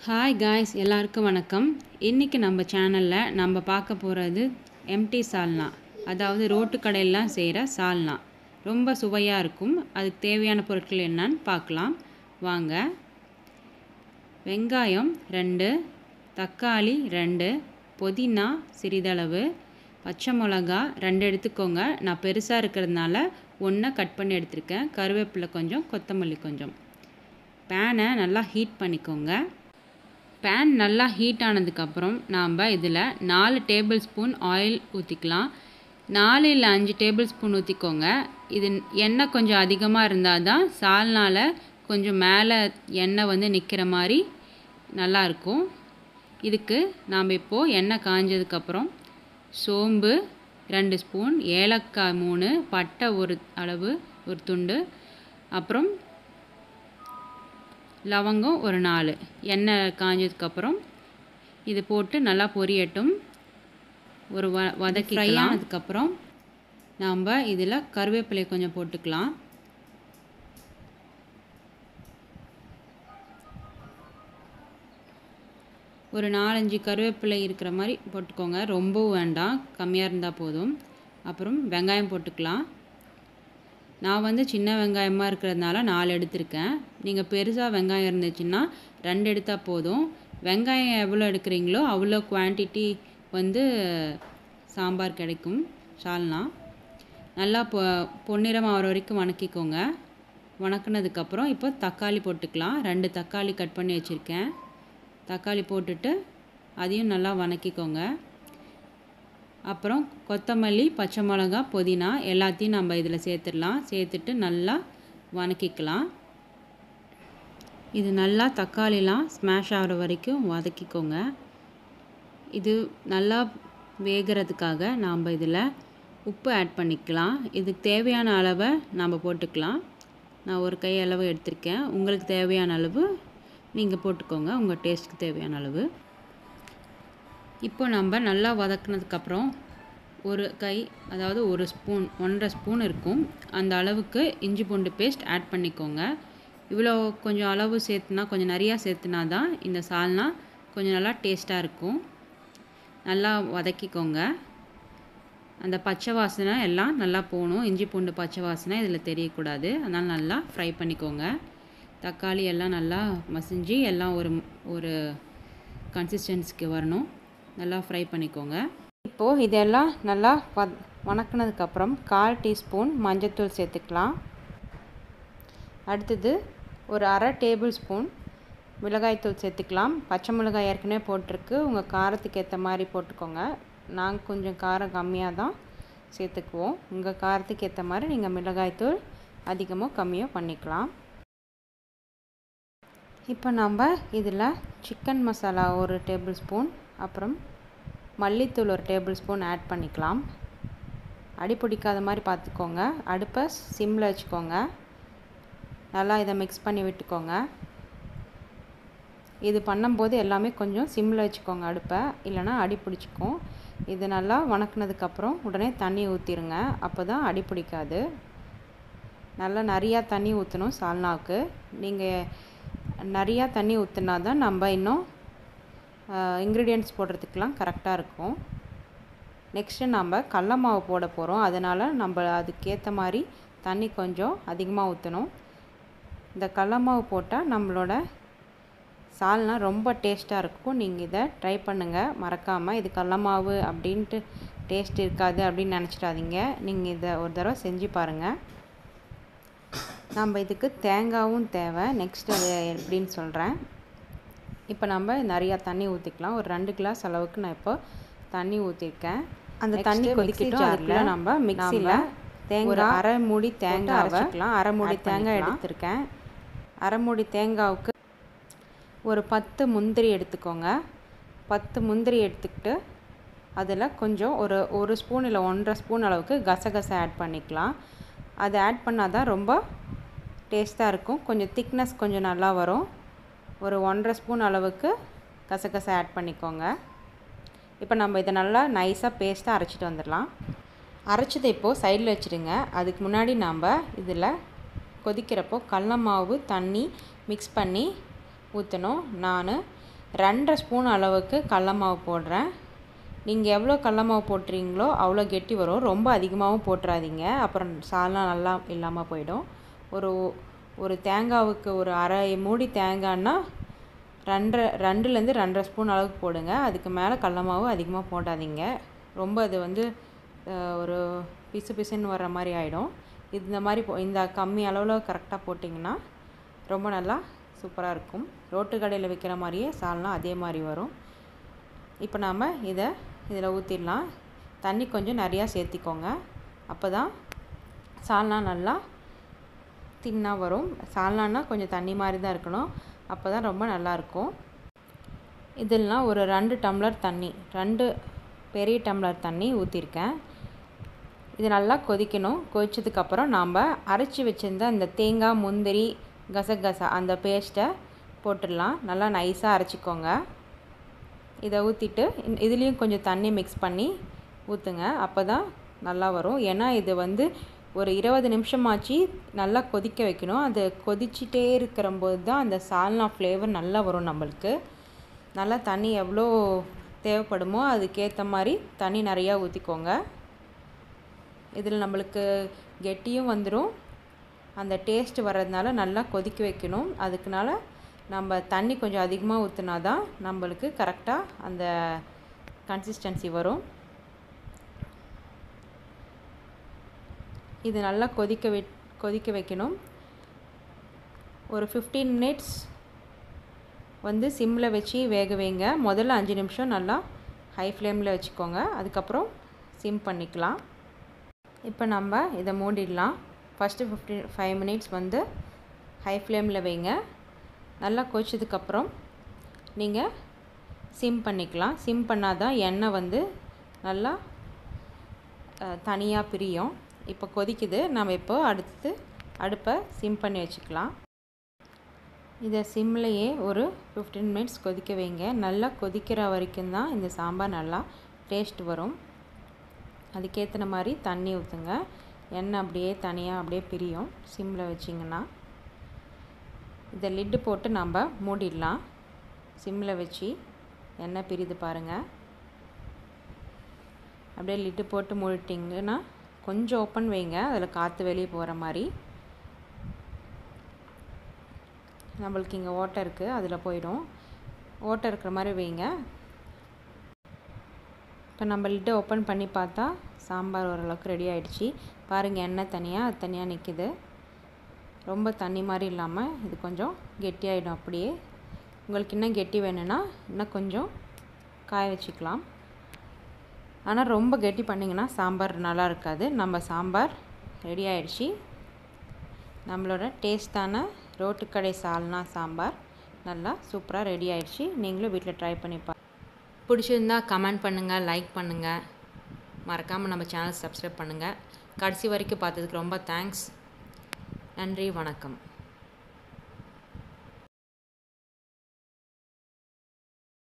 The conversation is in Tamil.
ஹாய் காய்ஸ் எல்லாருக்கும் வணக்கம் இன்றைக்கி நம்ம சேனலில் நம்ம பார்க்க போகிறது எம்டி சால்னா அதாவது ரோட்டு கடையெல்லாம் செய்கிற சால்னா ரொம்ப சுவையாக இருக்கும் அதுக்கு தேவையான பொருட்கள் என்னன்னு பார்க்கலாம் வாங்க வெங்காயம் ரெண்டு தக்காளி ரெண்டு புதினா சிறிதளவு பச்சை மிளகா ரெண்டு எடுத்துக்கோங்க நான் பெருசாக இருக்கிறதுனால ஒன்றை கட் பண்ணி எடுத்திருக்கேன் கருவேப்பிலை கொஞ்சம் கொத்தமல்லி கொஞ்சம் பேனை நல்லா ஹீட் பண்ணிக்கோங்க பேன் நல்லா ஹீட் ஆனதுக்கப்புறம் நாம் இதில் நாலு டேபிள் ஸ்பூன் ஆயில் ஊற்றிக்கலாம் நாலு இல்லை அஞ்சு டேபிள் ஸ்பூன் ஊற்றிக்கோங்க இது எண்ணெய் கொஞ்சம் அதிகமாக இருந்தால் தான் சால்னால் கொஞ்சம் மேலே எண்ணெய் வந்து நிற்கிற மாதிரி நல்லாயிருக்கும் இதுக்கு நாம் இப்போது எண்ணெய் காஞ்சதுக்கப்புறம் சோம்பு ரெண்டு ஸ்பூன் ஏலக்காய் மூணு பட்டை ஒரு அளவு ஒரு துண்டு அப்புறம் லவங்கம் ஒரு நாலு எண்ணெய் காஞ்சதுக்கப்புறம் இது போட்டு நல்லா பொரியட்டும் ஒரு வ வதக்கி ஃப்ரை ஆனதுக்கப்புறம் நாம் இதில் கருவேப்பிலை கொஞ்சம் போட்டுக்கலாம் ஒரு நாலஞ்சு கருவேப்பிலை இருக்கிற மாதிரி போட்டுக்கோங்க ரொம்பவும் வேண்டாம் கம்மியாக இருந்தால் போதும் அப்புறம் வெங்காயம் போட்டுக்கலாம் நான் வந்து சின்ன வெங்காயமாக இருக்கிறதுனால நாலு எடுத்திருக்கேன் நீங்கள் பெருசாக வெங்காயம் இருந்துச்சுன்னா ரெண்டு எடுத்தால் போதும் வெங்காயம் எவ்வளோ எடுக்கிறீங்களோ அவ்வளோ குவான்டிட்டி வந்து சாம்பார் கிடைக்கும் சால்னா நல்லா பொ பொன்னிறம் ஆகிற வரைக்கும் வணக்கிக்கோங்க வணக்கினதுக்கப்புறம் இப்போ தக்காளி போட்டுக்கலாம் ரெண்டு தக்காளி கட் பண்ணி வச்சுருக்கேன் தக்காளி போட்டுட்டு அதையும் நல்லா வணக்கிக்கோங்க அப்புறம் கொத்தமல்லி பச்சை மிளகா புதினா எல்லாத்தையும் நம்ம இதில் சேர்த்துடலாம் சேர்த்துட்டு நல்லா வதக்கிக்கலாம் இது நல்லா தக்காளிலாம் ஸ்மாஷ் ஆகிற வரைக்கும் வதக்கிக்கோங்க இது நல்லா வேகிறதுக்காக நாம் இதில் உப்பு ஆட் பண்ணிக்கலாம் இதுக்கு தேவையான அளவை நாம் போட்டுக்கலாம் நான் ஒரு கை அளவு எடுத்திருக்கேன் உங்களுக்கு தேவையான அளவு நீங்கள் போட்டுக்கோங்க உங்கள் டேஸ்ட்டுக்கு தேவையான அளவு இப்போ நம்ம நல்லா வதக்குனதுக்கப்புறம் ஒரு கை அதாவது ஒரு ஸ்பூன் ஒன்றரை ஸ்பூன் இருக்கும் அந்த அளவுக்கு இஞ்சி பூண்டு பேஸ்ட் ஆட் பண்ணிக்கோங்க இவ்வளோ கொஞ்சம் அளவு சேர்த்துனா கொஞ்சம் நிறையா சேர்த்துனா தான் இந்த சால்னா கொஞ்சம் நல்லா டேஸ்ட்டாக இருக்கும் நல்லா வதக்கிக்கோங்க அந்த பச்சை வாசனை எல்லாம் நல்லா போகணும் இஞ்சி பூண்டு பச்சை வாசனை இதில் தெரியக்கூடாது அதனால் நல்லா ஃப்ரை பண்ணிக்கோங்க தக்காளி எல்லாம் நல்லா மசிஞ்சு எல்லாம் ஒரு ஒரு கன்சிஸ்டன்சிக்கு வரணும் நல்லா ஃப்ரை பண்ணிக்கோங்க இப்போது இதெல்லாம் நல்லா வ வணக்கினதுக்கப்புறம் கால் டீஸ்பூன் மஞ்சள்தூள் சேர்த்துக்கலாம் அடுத்தது ஒரு அரை டேபிள் ஸ்பூன் மிளகாய்த்தூள் சேர்த்துக்கலாம் பச்சை மிளகாய் ஏற்கனவே போட்டிருக்கு உங்கள் காரத்துக்கு ஏற்ற மாதிரி போட்டுக்கோங்க நாங்கள் கொஞ்சம் காரம் கம்மியாக தான் சேர்த்துக்குவோம் உங்கள் காரத்துக்கு ஏற்ற மாதிரி நீங்கள் மிளகாய்த்தூள் அதிகமாக கம்மியாக பண்ணிக்கலாம் இப்போ நம்ம இதில் சிக்கன் மசாலா ஒரு டேபிள் ஸ்பூன் அப்புறம் மல்லித்தூள் ஒரு டேபிள் ஸ்பூன் ஆட் பண்ணிக்கலாம் அடி பிடிக்காத மாதிரி பார்த்துக்கோங்க அடுப்பை சிம்மில் வச்சுக்கோங்க நல்லா இதை மிக்ஸ் பண்ணி விட்டுக்கோங்க இது பண்ணும்போது எல்லாமே கொஞ்சம் சிம்மில் வச்சுக்கோங்க அடுப்பை இல்லைனா அடி பிடிச்சிக்கும் இது நல்லா வணக்கினதுக்கப்புறம் உடனே தண்ணி ஊற்றிடுங்க அப்போ தான் அடி பிடிக்காது நல்லா நிறையா தண்ணி ஊற்றணும் சால்னாவுக்கு நீங்கள் நிறையா தண்ணி ஊற்றினா தான் நம்ம இன்னும் இன்க்ரீடியன்ட்ஸ் போடுறதுக்கெலாம் கரெக்டாக இருக்கும் நெக்ஸ்ட்டு நம்ம கடல மாவு போட போகிறோம் அதனால் நம்ம அதுக்கேற்ற மாதிரி தண்ணி கொஞ்சம் அதிகமாக ஊற்றணும் இந்த கடல மாவு போட்டால் நம்மளோட சால்னா ரொம்ப டேஸ்ட்டாக இருக்கும் நீங்கள் இதை ட்ரை பண்ணுங்கள் மறக்காமல் இது கடல மாவு அப்படின்ட்டு டேஸ்ட் இருக்காது அப்படின்னு நினச்சிடாதீங்க நீங்கள் இதை ஒரு தடவை செஞ்சு பாருங்கள் நம்ம இதுக்கு தேங்காயும் தேவை நெக்ஸ்ட் அது எப்படின்னு சொல்கிறேன் இப்போ நம்ம நிறையா தண்ணி ஊற்றிக்கலாம் ஒரு ரெண்டு கிளாஸ் அளவுக்கு நான் இப்போ தண்ணி ஊற்றிருக்கேன் அந்த தண்ணி கொதிக்கிட்டு அதில் நம்ம மிக்சியில் தேங்காய் அரை மூடி தேங்காய் அரைச்சிக்கலாம் அரை மூடி தேங்காய் எடுத்திருக்கேன் அரை மூடி தேங்காவுக்கு ஒரு பத்து முந்திரி எடுத்துக்கோங்க பத்து முந்திரி எடுத்துக்கிட்டு அதில் கொஞ்சம் ஒரு ஒரு ஸ்பூன் இல்லை ஒன்றரை ஸ்பூன் அளவுக்கு கசகசை ஆட் பண்ணிக்கலாம் அதை ஆட் பண்ணால் தான் ரொம்ப டேஸ்ட்டாக இருக்கும் கொஞ்சம் திக்னஸ் கொஞ்சம் நல்லா வரும் ஒரு ஒன்றரை ஸ்பூன் அளவுக்கு கசகசை ஆட் பண்ணிக்கோங்க இப்போ நம்ம இதை நல்லா நைஸாக பேஸ்ட்டாக அரைச்சிட்டு வந்துடலாம் அரைச்சதை இப்போது சைடில் வச்சுடுங்க அதுக்கு முன்னாடி நாம் இதில் கொதிக்கிறப்போ கடல மாவு தண்ணி மிக்ஸ் பண்ணி ஊற்றணும் நான் ரெண்டரை ஸ்பூன் அளவுக்கு கடல மாவு போடுறேன் நீங்கள் எவ்வளோ கடல மாவு போட்டுறீங்களோ அவ்வளோ கெட்டி வரும் ரொம்ப அதிகமாகவும் போட்டுறாதீங்க அப்புறம் சால்னா நல்லா இல்லாமல் போயிடும் ஒரு ஒரு தேங்காவுக்கு ஒரு அரை மூடி தேங்காய்னா ரெண்டரை ரெண்டுலேருந்து ரெண்டரை ஸ்பூன் அளவுக்கு போடுங்க அதுக்கு மேலே கடல மாவு அதிகமாக போடாதீங்க ரொம்ப அது வந்து ஒரு பிசு பிசுன்னு வர்ற மாதிரி ஆகிடும் இந்த மாதிரி போ இந்த கம்மி அளவில் கரெக்டாக போட்டிங்கன்னா ரொம்ப நல்லா சூப்பராக இருக்கும் ரோட்டு கடையில் விற்கிற மாதிரியே சால்னா அதே மாதிரி வரும் இப்போ நாம் இதை இதில் ஊற்றிடலாம் தண்ணி கொஞ்சம் நிறையா சேர்த்திக்கோங்க அப்போ தான் சால்னா நல்லா தின்னாக வரும் சால்னான்னா கொஞ்சம் தண்ணி மாதிரி தான் இருக்கணும் அப்போ தான் ரொம்ப நல்லாயிருக்கும் இதெல்லாம் ஒரு ரெண்டு டம்ளர் தண்ணி ரெண்டு பெரிய டம்ளர் தண்ணி ஊற்றிருக்கேன் இது நல்லா கொதிக்கணும் கொதிச்சதுக்கப்புறம் நாம் அரைச்சி வச்சுருந்த இந்த தேங்காய் முந்திரி கசகசா அந்த பேஸ்ட்டை போட்டுடலாம் நல்லா நைஸாக அரைச்சிக்கோங்க இதை ஊற்றிட்டு இதுலேயும் கொஞ்சம் தண்ணி மிக்ஸ் பண்ணி ஊற்றுங்க அப்போ தான் நல்லா வரும் ஏன்னா இது வந்து ஒரு இருபது நிமிஷமாச்சு நல்லா கொதிக்க வைக்கணும் அது கொதிச்சிட்டே இருக்கிறம்போது தான் அந்த சால்னா ஃப்ளேவர் நல்லா வரும் நம்மளுக்கு நல்லா தண்ணி எவ்வளோ தேவைப்படுமோ அதுக்கேற்ற மாதிரி தண்ணி நிறையா ஊற்றிக்கோங்க இதில் நம்மளுக்கு கெட்டியும் வந்துடும் அந்த டேஸ்ட் வர்றதுனால நல்லா கொதிக்க வைக்கணும் அதுக்குனால நம்ம தண்ணி கொஞ்சம் அதிகமாக ஊற்றினா தான் நம்மளுக்கு கரெக்டாக அந்த கன்சிஸ்டன்சி வரும் இது நல்லா கொதிக்க வை கொதிக்க வைக்கணும் ஒரு ஃபிஃப்டீன் மினிட்ஸ் வந்து சிம்மில் வச்சு வேக வைங்க முதல்ல அஞ்சு நிமிஷம் நல்லா ஹை ஃப்ளேமில் வச்சுக்கோங்க அதுக்கப்புறம் சிம் பண்ணிக்கலாம் இப்போ நம்ம இதை மூடிடலாம் ஃபஸ்ட்டு ஃபிஃப்டீன் ஃபைவ் மினிட்ஸ் வந்து ஹை ஃப்ளேமில் வைங்க நல்லா கொதிச்சதுக்கப்புறம் நீங்கள் சிம் பண்ணிக்கலாம் சிம் பண்ணால் தான் எண்ணெய் வந்து நல்லா தனியாக பிரியும் இப்போ கொதிக்குது நம்ம இப்போ அடுத்து அடுப்பை சிம் பண்ணி வச்சுக்கலாம் இதை சிம்லேயே ஒரு ஃபிஃப்டீன் மினிட்ஸ் கொதிக்க வைங்க நல்லா கொதிக்கிற வரைக்கும் தான் இந்த சாம்பார் நல்லா டேஸ்ட் வரும் அதுக்கேற்றின மாதிரி தண்ணி ஊற்றுங்க எண்ணெய் அப்படியே தனியாக அப்படியே பிரியும் சிம்மில் வச்சிங்கன்னா இதை லிட்டு போட்டு நம்ம மூடிடலாம் சிம்மில் வச்சு எண்ணெய் பிரிது பாருங்கள் அப்படியே லிட்டு போட்டு மூடிட்டிங்கன்னா கொஞ்சம் ஓப்பன் வைங்க அதில் காற்று வெளியே போகிற மாதிரி நம்மளுக்கு இங்கே ஓட்டை இருக்குது அதில் போயிடும் ஓட்டை இருக்கிற மாதிரி வைங்க இப்போ நம்ம லிட்டை ஓப்பன் பண்ணி பார்த்தா சாம்பார் ஓரளவுக்கு ரெடி ஆகிடுச்சி பாருங்கள் எண்ணெய் தனியாக அது தனியாக நிற்கிது ரொம்ப தண்ணி மாதிரி இல்லாமல் இது கொஞ்சம் கெட்டியாகிடும் அப்படியே உங்களுக்கு இன்னும் கெட்டி வேணும்னா இன்னும் கொஞ்சம் காய வச்சுக்கலாம் ஆனால் ரொம்ப கெட்டி பண்ணிங்கன்னா சாம்பார் நல்லா இருக்காது நம்ம சாம்பார் ரெடி ஆகிடுச்சி நம்மளோட டேஸ்டான ரோட்டுக்கடை சால்னா சாம்பார் நல்லா சூப்பராக ரெடி ஆகிடுச்சி நீங்களும் வீட்டில் ட்ரை பண்ணி பா பிடிச்சிருந்தா கமெண்ட் பண்ணுங்கள் லைக் பண்ணுங்கள் மறக்காமல் நம்ம சேனல் சப்ஸ்கிரைப் பண்ணுங்கள் கடைசி வரைக்கும் பார்த்ததுக்கு ரொம்ப தேங்க்ஸ் நன்றி வணக்கம்